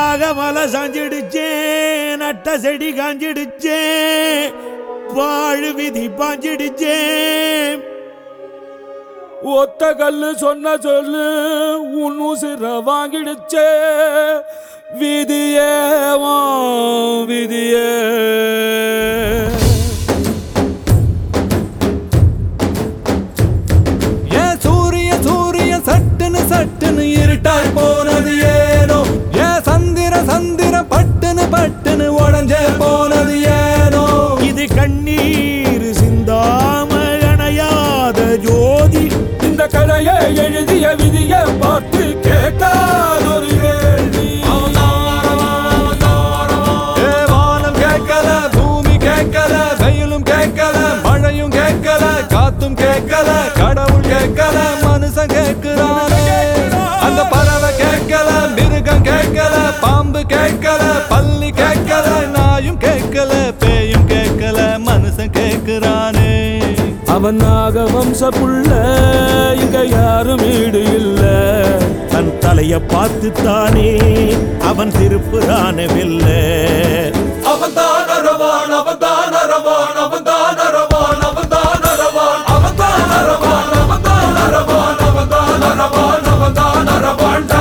நாகமலை சாஞ்சிடுச்சே நட்ட செடி காஞ்சிடுச்சே வாழு விதி பாஞ்சிடுச்சே ஒத்த கல்லு சொன்ன சொல்லு உன் உசிர வாங்கிடுச்சே விதியே வா விதியே ஏன் சூரிய சூரிய சட்டுன்னு சட்டுன்னு இருட்டாய் போனது ஏனோ ஏன் சந்திர சந்திர பட்டுன்னு பட்டுன்னு உடஞ்சே போனது ஏனோ இது கண்ணீர் சிந்தாம அணையாத ஜோதி இந்த கதையை எழுதிய விதிய பார்த்து கேட்காதொரு கேள்வி ஏ, வானம் கேட்கல பூமி கேட்கல வெயிலும் கேட்கல மழையும் கேட்கல காத்தும் கேட்கல கடவுள் கேட்கல மனுஷன் கேட்கிறானே அந்த பறவை கேட்கல மிருகம் கேட்கல பாம்பு கேட்கல பள்ளி கேட்கல நாயும் கேட்கல பேயும் கேட்கல மனுஷன் கேட்கிறானே அவன் நாக வம்ச புள்ள இங்க யாரும் ஈடு இல்ல தன் தலைய பார்த்து தானே அவன் திருப்புறான வெல்ல அவன் தான் அரவான் அவன் தான் அரவான் அவன் தான் அரவான் அவன் தான் அரவான் அவன் தான் அரவான் அவன் தான் அரவான் அவன் தான் அரவான் அவன் தான் அரவான்டா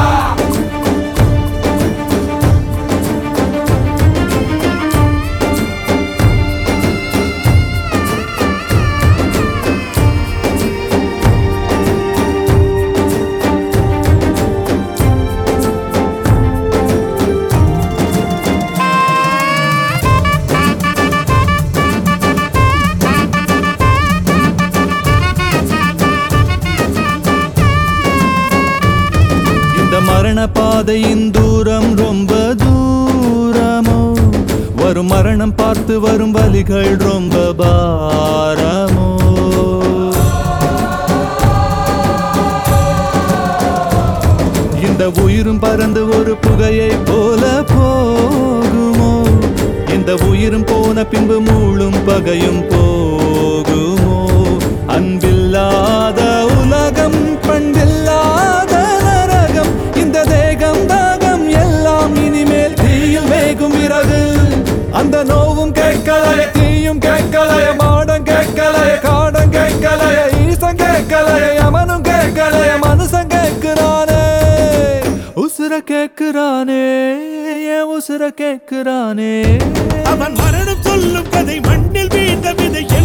இந்த மரண பாதையின் தூரம் ரொம்ப தூரமோ வரும் மரணம் பார்த்து வரும் வலிகள் ரொம்ப பாரமோ இந்த உயிரும் பறந்து ஒரு புகையை போல போகுமோ இந்த உயிரும் போன பின்பு மூளும் பகையும் போகுமோ அன்பில்லாத உலகம் பண்பில்லாத நரகம் இந்த தேகம் தாகம் எல்லாம் இனிமேல் தீயில் வேகும் இறகு அந்த நோவும் கேட்கலைய தீயும் கேட்கலைய மாடம் கேட்கலைய காடம் கேட்கலைய ஈசன் கேட்கலைய யமனும் கேட்கலைய மனுஷன் கேட்கிறானே உசுர கேட்கிறானே என் உசுர கேட்கிறானே அவன் மரணம் சொல்லும் கதை மண்ணில் வீழ்ந்த விதை